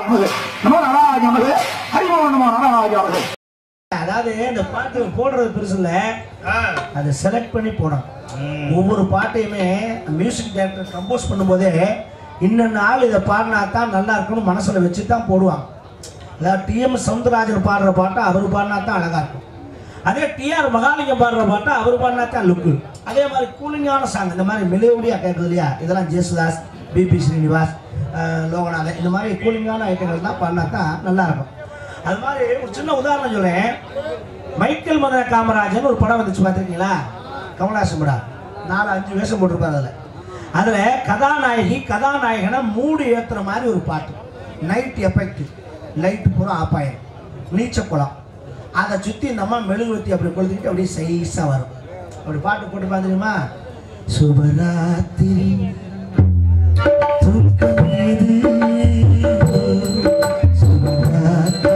நமது நமோ நாராஜ நமது ஹரிமோ நமோ நாராஜ நமது அதாவது இந்த பாட்டு போடுறது பெருசு இல்ல அதை செலக்ட் பண்ணி போடணும் ஒவ்வொரு பாட்டையுமே மியூசிக் டைரக்டர் கம்போஸ் பண்ணும்போதே இன்னொன்று ஆள் இதை பாடினா தான் நல்லா இருக்கும்னு மனசுல வச்சு தான் போடுவாங்க அதாவது டிஎம் சவுந்தரராஜன் பாடுற பாட்டை அவர் பாடினா தான் அழகா இருக்கும் அதே டிஆர் மகாலிங்கம் பாடுற பாட்டை அவர் பாடினா தான் லுக்கு அதே மாதிரி கூலிங்கான சாங் இந்த மாதிரி மெலோடியாக கேட்குது இல்லையா இதெல்லாம் ஜேசுதாஸ் பிபி ஸ்ரீனிவாஸ் அஹ், லோகநாதன் இந்த மாதிரி கூலிங்கான ஐட்டங்கள் தான் பாடினா தான் நல்லா இருக்கும் அது மாதிரி ஒரு சின்ன உதாரணம் சொல்றேன் மைக்கேல் மதன காமராஜன் ஒரு படம் வந்துச்சு பார்த்துருக்கீங்களா கமலாசன் படம் நாலு அஞ்சு வேஷம் போட்டிருப்பாரு அதில் அதில் கதாநாயகி கதாநாயகனை மூடு ஏற்றுற மாதிரி ஒரு பாட்டு நைட் எஃபெக்ட் லைட்டு பூரா ஆப்பாயிரும் நீச்சக்குளம் அதை சுற்றி இந்த அம்மா மெழுகுவத்தி அப்படி கொளுத்திக்கிட்டு அப்படியே சைஸாக வரும் அப்படி பாட்டு போட்டு பார்த்துருமா சுபராத்திரி தூக்கம் இது சுபராத்திரி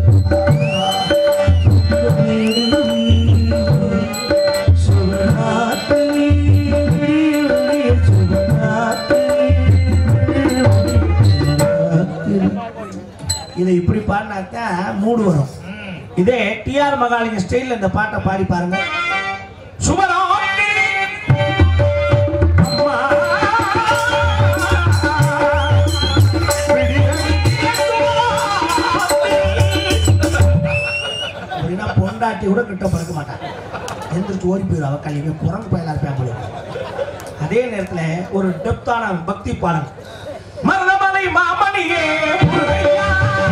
இதை இப்படி பாடினாத்தான் மூடு வரும் இதே டிஆர் மகாலிங்க ஸ்டைல்ல இந்த பாட்டை பாடி பாருங்க சுபராத்திரி அம்மா. அப்படின்னா பொண்டாட்டி கூட கிட்ட பறக்க மாட்டான் எந்திரிச்சு ஓடி போயிடும் அவ கல்வி குரங்கு பயலா இருப்பேன் போல அதே நேரத்துல ஒரு டெப்தான பக்தி பாடல் மரணமலை மாமணியே முருகையா.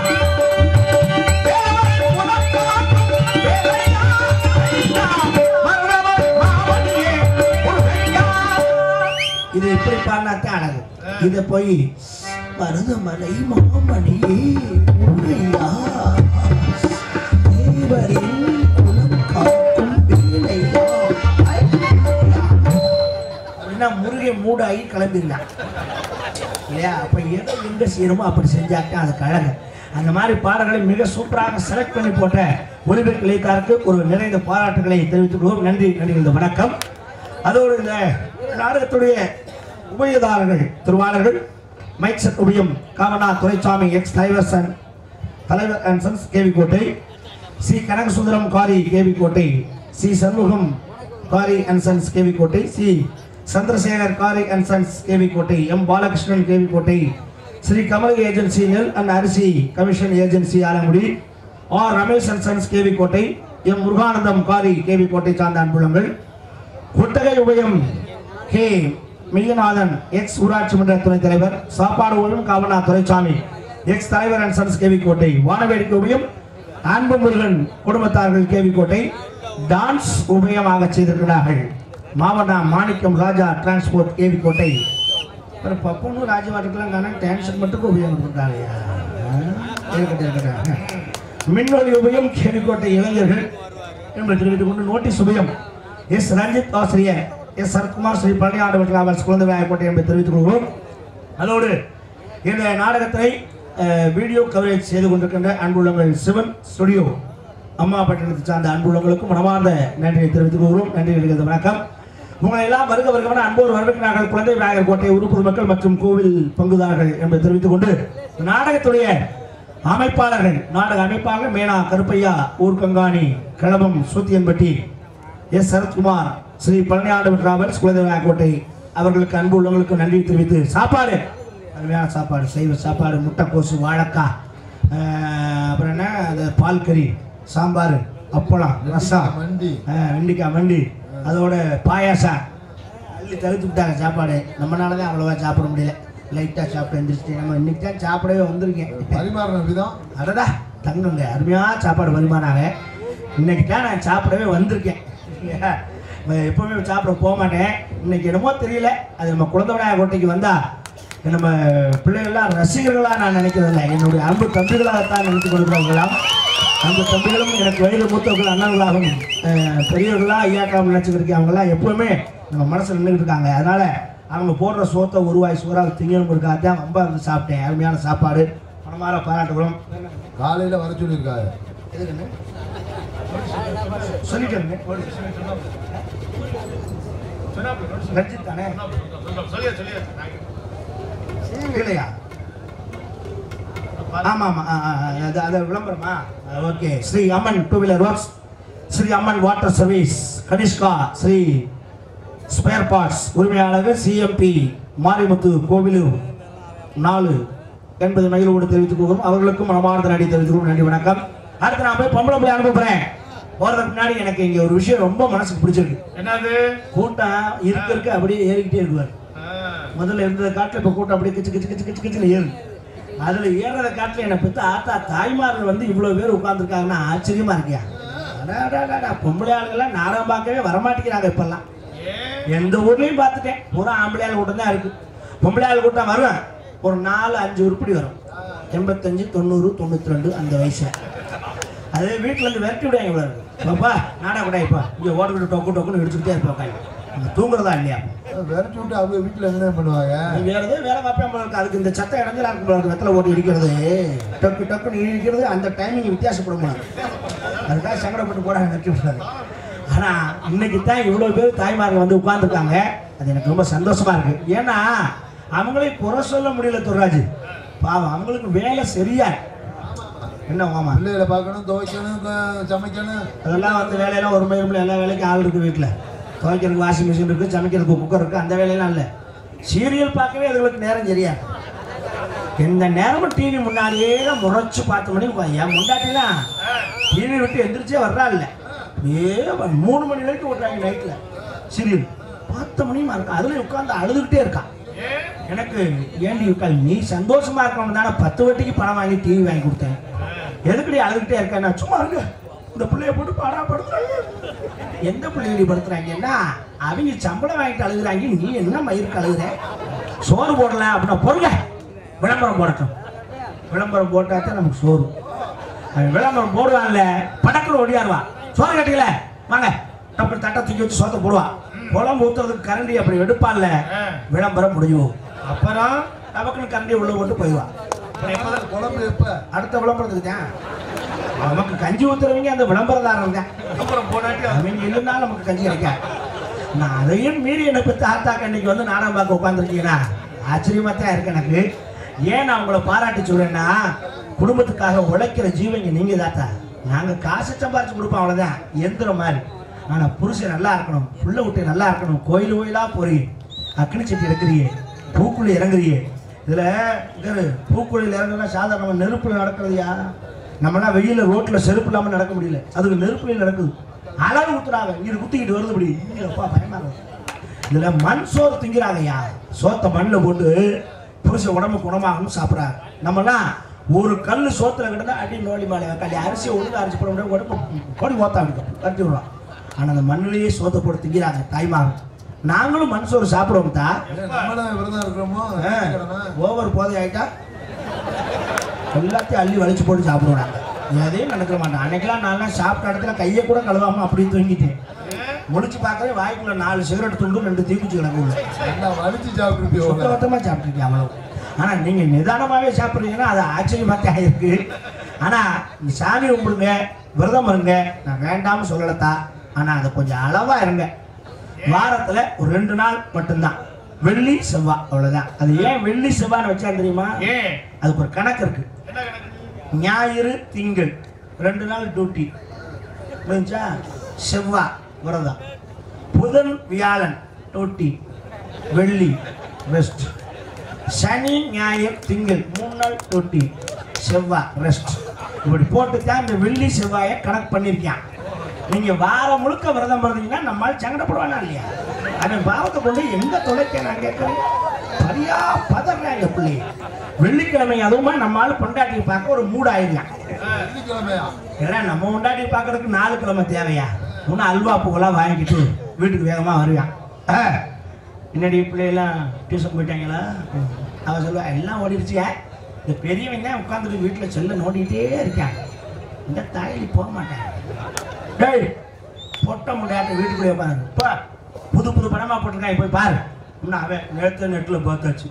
தேவரை புலக்காட்டும் வேலையா ஐயா. மரணமலை மாமணியே முருகையா. இது இப்படி பாடினாத்தான் அழகு இதை போய் மருதமலை மாமணியே முருகையா தேவரின் குலம் காக்கும் வேலையா அப்படின்னா முருகை மூடாகி கிளம்பிடலாம் இல்லையா அப்ப எதை எங்க செய்யணுமோ அப்படி செஞ்சாக்க அதுக்கு அழகு அந்த மாதிரி பாடல்களை மிக சூப்பராக செலக்ட் பண்ணி போட்ட ஒலிபெருக் இளையத்தாருக்கு ஒரு நிறைந்த பாராட்டுகளை தெரிவித்துக் கொள்வோம் நன்றி நன்றி இந்த வணக்கம் அதோடு இந்த நாடகத்துடைய உபயதாரர்கள் திருவாளர்கள் மைக் செட் உபயம் காமனா துரைசாமி எக்ஸ் தலைவர் சன் தலைவர் and sons KV Kottai C Kanagasundaram காரி கேவி கோட்டை சி சண்முகம் காரி and sons KV Kottai C Chandrasekar காரி and sons KV Kottai M Balakrishnan KV Kottai Sri Kamal agency நெல் அண்ட் அரிசி commission agency Alangudi R Ramesh and sons KV Kottai M Muruganandam காரி கேவி கோட்டை சார்ந்த அன்புள்ளங்கள் கொட்டகை உபயம் கே மெய்யநாதன் எக்ஸ் ஊராட்சி மன்ற துணைத் தலைவர் சாப்பாடு ஒழுங்கும் காவனா துரைசாமி எக்ஸ் தலைவர் அண்ட் சன்ஸ் கேவி கோட்டை வானவேடிக்கை உபயம் அன்பு முருகன் குடும்பத்தார்கள் கேவி கோட்டை டான்ஸ் உபயமாக செய்திருக்கிறார்கள் மாவட்ட மாணிக்கம் ராஜா டிரான்ஸ்போர்ட் கேவி கோட்டை அப்புறம் பப்பனும் ராஜவாட்டுக்கெல்லாம் காண டேன்ஷன் மட்டும் உபயம் கொடுத்தாங்க இருக்கட்டும் இருக்கட்டும் மின்னொலி உபயம் கேவிக்கோட்டை இளைஞர்கள் என்பதை தெரிவித்துக் கொண்டு நோட்டீஸ் உபயம் எஸ் ரஞ்சித் ஆசிரியர் எஸ் சரத்குமார் ஸ்ரீ பழனியாண்டு டிராவல்ஸ் குழந்தை நாயக்கோட்டை என்பதை தெரிவித்துக் கொள்வோம் அதோடு இந்த நாடகத்தை அஹ், வீடியோ கவரேஜ் செய்து கொண்டிருக்கின்ற அன்புள்ளங்கள் சிவன் ஸ்டுடியோ அம்மா பட்டணத்தை சார்ந்த அன்புள்ளங்களுக்கும் மனமார்ந்த நன்றியை தெரிவித்துக் கொள்கிறோம் நன்றி இருக்கிறது வணக்கம் உங்களை எல்லாம் வருக வருகவன அன்போடு வரவேற்கிறார்கள் குழந்தை விநாயகர் கோட்டை உறுப்பு மக்கள் மற்றும் கோவில் பங்குதாரர்கள் என்பதை தெரிவித்துக் கொண்டு இந்த நாடகத்துடைய அமைப்பாளர்கள் நாடக அமைப்பாளர் மேனா கருப்பையா ஊர்கங்காணி கிளம்பம் சூத்தியன்பட்டி எஸ் சரத்குமார் ஸ்ரீ பழனியாண்டு டிராவல்ஸ் குலதெய்வ கோட்டை அவர்களுக்கு அன்பு உள்ளவங்களுக்கு நன்றி தெரிவித்து சாப்பாடு அருமையான சாப்பாடு சைவ சாப்பாடு முட்டைக்கோசு வாழைக்காய் ஆஹ், அப்புறம் என்ன அந்த பால் கறி சாம்பார் அப்பளம் ரசம் மண்டி ஆஹ், வெண்டைக்காய் மண்டி அதோட பாயாசம் அள்ளி தவிர்த்து விட்டாங்க சாப்பாடு நம்மளால தான் அவ்வளோவா சாப்பிட முடியல லைட்டாக சாப்பிட்டு எழுந்திரிச்சிட்டு நம்ம இன்னைக்கு தான் சாப்பிடவே வந்திருக்கேன் பரிமாறின விதம் அடடா தங்குங்க அருமையாக சாப்பாடு பரிமாறாங்க இன்னைக்கு தான் நான் சாப்பிடவே வந்திருக்கேன் இல்லையா? நான் எப்பவுமே சாப்பிட போக மாட்டேன் இன்னைக்கு என்னமோ தெரியல அது நம்ம குழந்தைவிநாயக கோட்டைக்கு வந்தா நம்ம பிள்ளைகள்லாம் ரசிகர்களாக நான் நினைக்கிறதில்ல என்னுடைய அன்பு தம்பிகளாகத்தான் நினைத்து கொடுக்குறவங்களாம் அன்பு தம்பிகளும் எனக்கு வயது மூத்தவர்கள் அண்ணன்களாகவும் அஹ், பெரியவர்களா ஐயாக்காவும் நினச்சிக்கிட்டு அவங்கெல்லாம் எப்பவுமே நம்ம மனசில் நின்றுட்டு இருக்காங்க அதனால அவங்க போடுற சோத்தை ஒரு வாய் சோறாக திங்கணும் இருக்காது தான் ரொம்ப இருந்து சாப்பிட்டேன் அருமையான சாப்பாடு மனமார பாராட்டுகிறோம் காலையில வர சொல்லியிருக்காரு எதுக்குன்னு? சொல்லிட்டேங்க ரஞ்சித் தானே இல்லையா ஆமா ஆமா ஆ, ஆ, ஆ, அது அது விளம்பரமா okay Sri Amman two wheeler works Sri Amman water service Kanishka Sri spare parts உரிமையாளர்கள் சிஎம்பி மாரிமுத்து கோவிலூர் நாலு என்பது மகிழ்வோடு தெரிவித்துக் கொள்கிறோம் அவர்களுக்கும் மனமார்ந்த நடி தெரிவித்துக் கொள்கிறோம் நன்றி வணக்கம் அடுத்து நான் போய் பொம்பளை பிள்ளை அனுப்புறேன் போறதுக்கு முன்னாடி எனக்கு இங்க ஒரு விஷயம் ரொம்ப மனசுக்கு பிடிச்சிருக்கு என்னது கூட்டம் இருக்க இருக்க அப்படியே ஏறிக்கிட்டே இருக்குவார் முதல்ல இருந்ததை காட்டில் இப்போ கூட்டம் அப்படியே கிச்சு கிச்சு கிச்சு கிச்சு கிச்சுன்னு ஏறு அதில் ஏறுறத காட்டில் என்னை பற்றி ஆத்தா தாய்மார்கள் வந்து இவ்வளோ பேர் உட்காந்துருக்காங்கன்னா ஆச்சரியமா இருக்கியா அடாடாடாடா, பொம்பளை ஆளுங்கெல்லாம் நாடகம் பார்க்கவே வரமாட்டேங்கிறாங்க இப்பெல்லாம் எந்த ஊர்லேயும் பார்த்துட்டேன் பூரா ஆம்பளை ஆள் கூட்டம் தான் இருக்கு பொம்பளை ஆள் கூட்டம் வருவேன் ஒரு நாலு அஞ்சு உருப்படி வரும் எண்பத்தஞ்சு தொண்ணூறு தொண்ணூற்றி ரெண்டு அந்த வயசில் அது வீட்டில் இருந்து விரட்டி விடுவாங்க இவ்வளோ பாப்பா நாடா கூட இப்போ இங்கே ஓடிக்கிட்டு டொக்கு டொக்குன்னு இடிச்சுக்கிட்டே இருப்போம் உட்காந்து அங்கே தூங்குறதா இல்லையா விரட்டி விட்டு அவங்க வீட்டுல என்ன பண்ணுவாங்க அது வேற எதுவும் வேலை பார்ப்பேன் போல இருக்கு அதுக்கு இந்த சத்தம் இடைஞ்சலா இருக்கும் போல இருக்கு வெத்தலை ஓட்டி இடிக்கிறது டக்கு டக்குன்னு இடிக்கிறது அந்த டைமிங் வித்தியாசப்படும் போல இருக்கு. அதுக்காக சங்கடப்பட்டு போட நிறுத்தி விடாது ஆனா இன்னைக்கு தான் இவ்வளவு பேர் தாய்மார்கள் வந்து உட்கார்ந்துருக்காங்க அது எனக்கு ரொம்ப சந்தோஷமா இருக்கு ஏன்னா அவங்களே குறை சொல்ல முடியல துர்ராஜ் பாவம் அவங்களுக்கு வேலை சரியா இருக்கு. என்ன ஆமா பிள்ளைகளை பார்க்கணும் துவைக்கணும் க- சமைக்கணும் அதெல்லாம் வந்து வேலையெல்லாம் ஒரு மணி எல்லா வேலைக்கும் ஆள் இருக்கு வீட்டில் துவைக்கிறதுக்கு வாஷிங் மிஷின் இருக்கு சமைக்கிறதுக்கு குக்கர் இருக்கு அந்த வேலையெல்லாம் இல்லை சீரியல் பார்க்கவே அதுகளுக்கு நேரம் சரியா எந்த நேரமும் டிவி முன்னாடியே தான் முறைச்சு பார்த்து மணி என் முண்டாட்டிலாம் டிவி விட்டு எந்திரிச்சே வர்றா இல்லை ஏ மூணு மணி வரைக்கும் விட்றாங்க நைட்டில் சீரியல் பத்து மணியுமா இருக்கா அதுல உட்காந்து அழுதுகிட்டே இருக்கான் எனக்கு ஏண்டி உட்காந்து நீ சந்தோஷமா இருக்கணும் தானே பத்து வட்டிக்கு பணம் வாங்கி டிவி வாங்கி கொடுத்தேன் எதுக்குடி அழுதுகிட்டே இருக்க நான் சும்மா இருங்க இந்த பிள்ளைய போட்டு பாடா படுத்துறாங்க எந்த பிள்ளைய படுத்துறாங்கன்னா அவங்க சம்பளம் வாங்கிட்டு அழுகுறாங்க நீ என்ன மயிருக்கு அழுகுற சோறு போடல அப்படின்னா பொருங்க விளம்பரம் போடட்டும் விளம்பரம் போட்டா தான் நமக்கு சோறு அவன் விளம்பரம் போடுவான்ல படக்குன்னு ஓடியாருவான் சோறு கட்டிக்கல வாங்க அப்படி தட்டை தூக்கி வச்சு சோத்தை போடுவான் குழம்பு ஊத்துறதுக்கு கரண்டி அப்படி எடுப்பான்ல விளம்பரம் முடியும் அப்புறம் நமக்குன்னு கரண்டி உள்ள போட்டு போயிடுவான் குழம்பு எப்ப அடுத்த விளம்பரத்துக்கு தான் நமக்கு கஞ்சி ஊத்துறவங்க அந்த விளம்பரதாரன் தான் அப்புறம் போனாட்டி அவங்க இல்லைன்னா நமக்கு கஞ்சி கிடைக்காது நான் அதையும் மீறி என்னை பற்றி ஆத்தா கண்ணிக்கு வந்து நாடகம் பார்க்க உட்காந்துருக்கீங்கன்னா ஆச்சரியமா தான் இருக்கு எனக்கு ஏன் நான் உங்களை பாராட்டி சொல்றேன்னா குடும்பத்துக்காக உழைக்கிற ஜீவங்க நீங்க தாத்தா நாங்க காசு சம்பாரிச்சு கொடுப்போம் அவ்வளவுதான் எந்திரம் மாதிரி ஆனா புருஷன் நல்லா இருக்கணும் புள்ள விட்டு நல்லா இருக்கணும் கோயில் கோயிலா போறீங்க அக்னி சட்டி எடுக்கிறியே பூக்குழி இறங்குறியே இதுல இங்க பூக்குழியில் இறங்குனா சாதாரண நெருப்புல நடக்கிறதுயா நம்மலாம் வெயில ரோட்ல செருப்பு இல்லாம நடக்க முடியல அதுக்கு நெருப்புல நடக்குது அளவு ஊத்துறாங்க இது குத்திக்கிட்டு வருது இப்படி அப்பா பயமா இருக்கு இதுல மண் சோறு திங்கிறாங்கய்யா சோத்தை மண்ணில் போட்டு புருஷ உடம்பு குணமாகணும் சாப்பிட்றாங்க நம்மலாம் ஒரு கல் சோத்துல கிடந்தா அடி நோலி மாலை வைக்காளி அரிசியை ஒழுங்கு அரிசி போட முடியாது உடம்பு கொடி ஓத்தா இருக்கும் கட்டி விடுறோம் ஆனால் அந்த மண்ணிலேயே சோத்தை போட்டு திங்கிறாங்க தாய்மார்கள் நாங்களும் மண் சோறு சாப்பிடுவோம் தான் இல்ல, நம்மளும் விரதம் இருக்கிறோமோ கிடமை. ஓவர் போதை ஆயிட்டா எல்லாத்தையும் அள்ளி வலிச்சு போட்டு சாப்பிடுவோம் நாங்கள் எதையும் நடக்க மாட்டோம் அன்னைக்கெல்லாம் நான்லாம் சாப்பிட்ட இடத்துல கையை கூட கழுவாம அப்படியே தூங்கிட்டேன் முடிச்சு பார்க்கவே வாய்க்குள்ள நாலு சிகரெட் துண்டு ரெண்டு தீக்குச்சி கிடக்குள்ள நல்லா வலிச்சு சாப்பிட்டுருப்பீங்க சுத்தபத்தமா சாப்பிட்டுருக்கீங்க அவ்வளவு ஆனா நீங்க நிதானமாவே சாப்பிடுறீங்கன்னா அது ஆச்சரியமா தான் இருக்கு ஆனா நீ சாமி கும்பிடுங்க விரதம் இருங்க நான் வேண்டாம்னு சொல்லலத்தா ஆனா அதை கொஞ்சம் அளவா இருங்க வாரத்துல ஒரு ரெண்டு நாள் மட்டும்தான் வெள்ளி செவ்வாய் அவ்வளவுதான் அது ஏன் வெள்ளி செவ்வாய்னு வச்சா தெரியுமா ஏன் அதுக்கு ஒரு கணக்கு இருக்கு என்ன கணக்கு ஞாயிறு திங்கள் ரெண்டு நாள் டியூட்டி புரிஞ்சா செவ்வாய் விரதம் புதன் வியாழன் டியூட்டி வெள்ளி ரெஸ்ட் சனி ஞாயிறு திங்கள் மூணு நாள் டியூட்டி செவ்வாய் ரெஸ்ட் இப்படி போட்டு தான் இந்த வெள்ளி செவ்வாயை கணக்கு பண்ணியிருக்கான் நீங்க வாரம் முழுக்க விரதம் இருந்தீங்கன்னா நம்மால் சங்கடப்படுவானா இல்லையா அவன் பாவத்தை கொண்டு எங்க தொலைக்க நான் கேட்கறேன் சரியா பதறாங்க பிள்ளை வெள்ளிக்கிழமை அதுவுமா நம்மால் பொண்டாட்டியை பார்க்க ஒரு மூடு ஆயிடலாம் வெள்ளிக்கிழமையா ஏன்னா நம்ம பொண்டாட்டி பார்க்கறதுக்கு நாலு கிழமை தேவையா இன்னும் அல்வா பூவெல்லாம் வாங்கிட்டு வீட்டுக்கு வேகமா வருவான் ஆ, என்னடி பிள்ளையெல்லாம் டியூஷன் போயிட்டாங்களா அவன் சொல்லுவா எல்லாம் ஓடிடுச்சியா இந்த பெரியவன் தான் உட்காந்துட்டு வீட்டில் செல்ல நோண்டிக்கிட்டே இருக்கான் இந்த தாயலி போக மாட்டான் டேய் பொட்ட முடியாத வீட்டுக்குள்ளே உட்காந்து போ புது புது படமா போட்டிருக்கான் போய் பாரு இன்னும் அவன் நேற்று நெட்டில் பார்த்தாச்சு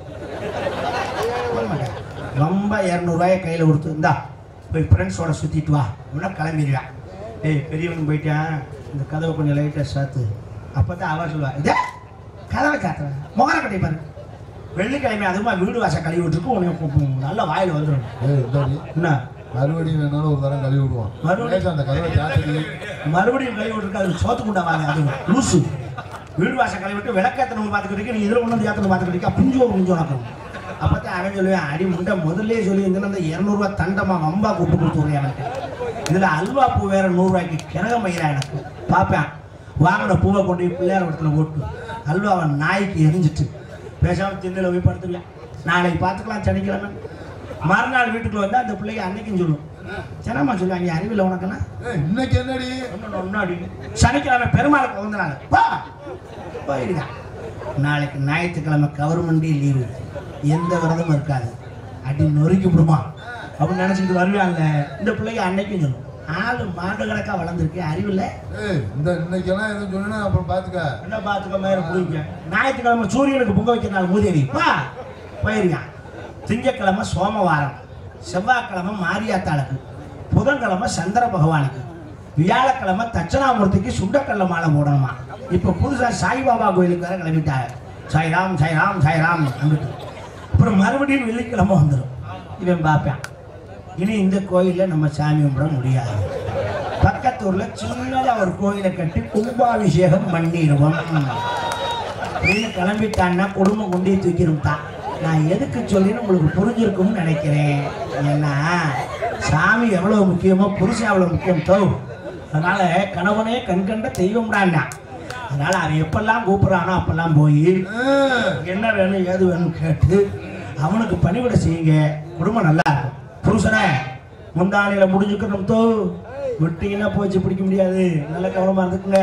போக மாட்டேன் ரொம்ப இரநூறுவாயை கையில் கொடுத்து இந்தா போய் ஃப்ரெண்ட்ஸோட சுற்றிட்டு வா இன்னும் கிளம்பிடுவான் டேய் பெரியவன் போயிட்டான் இந்த கதவை கொஞ்சம் லைட்டாக சாத்து அப்போ தான் அவ சொல்லுவா இதே கதவை சாத்துறேன் முகர கட்டி பாரு வெள்ளிக்கிழமை அதுமா வீடு வாசல் கழுவி விட்டுருக்கு உனக்கு நல்ல வாயில் வந்துடும் ஏய் இந்தாடி என்ன மறுபடியும் வேணாலும் ஒரு தரம் கழுவி விடுவான் மறுபடியும்? லேசா அந்த கதவை சாத்தி மறுபடியும் கழுவி விட்டுருக்கு அது சோத்து குண்டா வாங்க அது லூசு வீடு வாசல் கழுவி விட்டு விளக்கத்தனு பார்த்துக்கிட்டு நீ இதில் ஒன்று ஏற்றணும் பார்த்துக்கிட்டு பிஞ்சு ஒரு பிஞ்சு உனக்கு அப்பதான் அவன் சொல்லுவேன் அடி முண்டை முதல்ல சொல்லி இருந்தேன் அந்த இரநூறுவா தண்டமா வம்பா கூட்டு கொடுத்து எனக்கு இதுல அல்வா பூ வேற நூறுரூவாய்க்கு கிணக மயிரா எனக்கு பார்ப்பேன் வாங்கின பூவை கொண்டு போய் பிள்ளையார் இடத்துல போட்டு அல்வாவை நாய்க்கு எரிஞ்சிட்டு பேசாம திண்ணில் போய் படுத்துருவேன் நாளைக்கு பார்த்துக்கலாம் சனிக்கிழமை மறுநாள் வீட்டுக்குள்ள வந்தா அந்த பிள்ளைங்க அன்னைக்கும் சொல்லும் சின்னம்மா சொல்லுவாங்க அறிவில் உனக்குன்னா ஏய் இன்னைக்கு என்னடி ஒண்ணு ஒண்ணு அப்படின்னு. சனிக்கிழமை பெருமாளுக்கு வந்த நாள் வா போயிருங்க நாளைக்கு ஞாயிற்றுக்கிழமை கவர்மெண்டே லீவு எந்த விரதமும் இருக்காது அடி நொறுக்கி விடுமா அப்படின்னு நினைச்சிட்டு வருவாங்க இந்த பிள்ளைங்க அன்னைக்கும் சொல்லும் ஆளு மாண்டு கணக்கா வளர்ந்துருக்கு அறிவில் ஏய் இந்த இன்னைக்கெல்லாம் எதுவும் சொன்னா அப்புறம் பாத்துக்க என்ன பார்த்துக்க மேல புரியுங்க ஞாயிற்றுக்கிழமை சூரியனுக்கு பொங்க வைக்கிற நாள் மூதேவி வா போயிருக்கான் திங்கக்கிழமை சோமவாரம் செவ்வாய்க்கிழமை மாரியாத்தாளுக்கு புதன்கிழமை சந்திர பகவானுக்கு வியாழக்கிழமை தட்சணாமூர்த்திக்கு சுண்டக்கல்ல மாலை போடணுமா இப்போ புதுசாக சாய்பாபா கோயிலுக்கு வேற கிளம்பிட்டாங்க சாய்ராம் சாய்ராம் சாய்ராம் அங்கிட்டு அப்புறம் மறுபடியும் வெள்ளிக்கிழமை வந்துடும் இவன் பார்ப்பேன் இனி இந்த கோயிலில் நம்ம சாமி கும்பிட முடியாது பக்கத்து ஊர்ல சின்னதா ஒரு கோயிலை கட்டி கும்பாபிஷேகம் பண்ணிடுவோம் அப்படின்னு கிளம்பிட்டான்னா குடும்பம் கொண்டு தூக்கிருந்தான் நான் எதுக்கு சொல்லின்னு உங்களுக்கு புரிஞ்சிருக்கும்னு நினைக்கிறேன் ஏன்னா சாமி எவ்வளவு முக்கியமோ புருஷன் எவ்வளவு முக்கியம் தோ அதனால கணவனே கண்கண்ட தெய்வம்டான்னா அதனால அவன் எப்பெல்லாம் கூப்பிடுறானோ அப்பெல்லாம் போய் ஏய், என்ன வேணும் ஏது வேணும் கேட்டு அவனுக்கு பணிவிட செய்யுங்க குடும்பம் நல்லா இருக்கும் புருஷனே முந்தானையில முடிஞ்சுக்கணும் தோ விட்டீங்கன்னா போச்சு பிடிக்க முடியாது நல்ல கவனமா இருந்துக்குங்க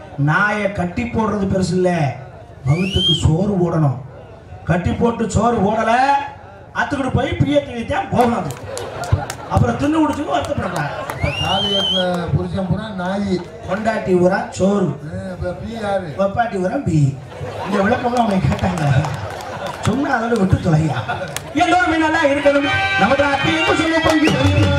நாயை கட்டி போடுறது பெருசு இல்ல வகுத்துக்கு சோறு போடணும் கட்டி போட்டு சோறு போடல அத்துக்கிட்டு போய் பிய திணித்தான் போகணும் அது. அப்புறம் தின்னு குடிச்சுன்னு வருத்தப்படக்கூடாது இப்ப தாலி கட்டின புருஷன் பூரா நாயி கொண்டாட்டி ஊரா சோறு ஏய், இப்ப பீ யாரு வெப்பாட்டி உரம் பி இந்த விளக்கம்லாம் அவங்க கேட்டாங்க சொன்னா அதோட விட்டு தொலையா எல்லோருமே நல்லா இருக்கணும் நம்ம சொல்ல போய்